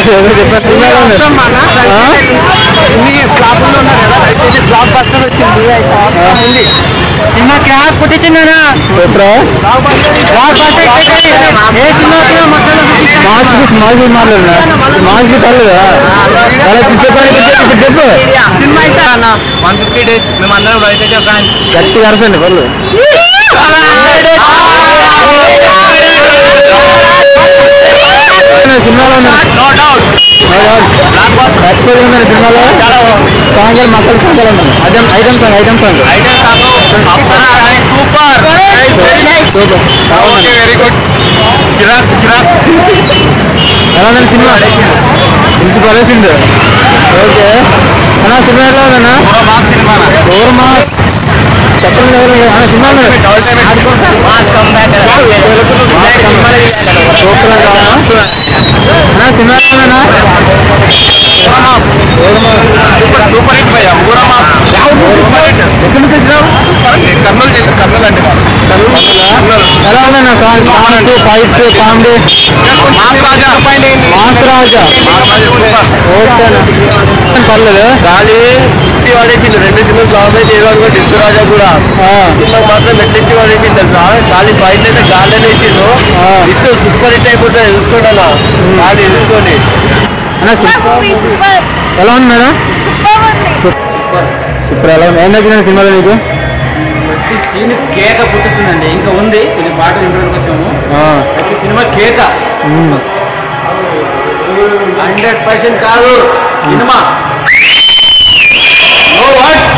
ఫ్లాపుల్లో ఉన్నారు కదా దయచేసి బ్లాక్ బస్టర్ వచ్చింది అయితే అవసరం ఉంది సినిమా క్యాప్ పుట్టించిందనా బ్లాక్ బస్టర్ ఏ సినిమా వచ్చినా మొత్తం మాస్క్ స్మాల్ మాట్లాడినా మాస్క్ పర్లేదా అలా చెప్పండి చెప్పు సినిమా అయితే అన్న వన్ ఫిఫ్టీ డేస్ మేము అందరం రవితేజ ఫ్యాన్స్ గట్టిగా అరసండి పర్లేదు సినిమాలో నో డౌట్ ఎక్స్పైర్ ఉందండి సినిమాలో చాలా సాంగ్ మసాలా సాంగ్ ఉంది item item song item song item song Apsara కానీ super super okay very good కిరాక్ కిరాక్ ఎలా ఉందండి సినిమా ఇంటి పడేసింది ఓకే అన్నా సినిమా ఎలా ఉందన్నా మాస్ సినిమా ఓవర్ మాస్ చెప్పండి ఎవరు అన్న cinema mass come back super అన్నా సినిమా ఎలా ఉందన్నా సూపర్ సూపర్ హిట్ భయ్యా ఊర మాస్ సూపర్ హిట్ ఎక్కడి నుంచి వచ్చినావు కర్నూలు జిల్లా కర్నూలు అండి ఎలా ఉందన్న song songs fights comedy mass Raja mass Raja okay అన్న పర్లేదు గాలి ఇచ్చి పడేసిండు రెండు సినిమాలు ఫ్లాప్ అయితే ఏదో అనుకో డిస్కో రాజా కూడా ఆ, సినిమాకి మాత్రం మెట్లు ఇచ్చి పడేసింది తెలుసా గాలి ఫైట్ అయితే గాలిలోనే ఇచ్చిండు ఆ. ఇటు సూపర్ హిట్ అయిపోతుంది చూసుకోండి అలా గాలి చూసుకోండి అన్న సి- మూవీ సూపర్ ఎలా ఉంది మేడం సూపర్ ఉంది ఇప్పుడు ఎలా ఉంది ఏం నచ్చింది సినిమాలో నీకు ప్రతి సీన్ కేక పుట్టిస్తుందండి ఇంకా ఉంది కొన్ని పాటలు ఇంటర్వ్యూకి వచ్చాము ఆ, ప్రతి సినిమా కేక ఉమ్. హండ్రెడ్ పర్సెంట్ కాదు సినిమా నో వర్డ్స్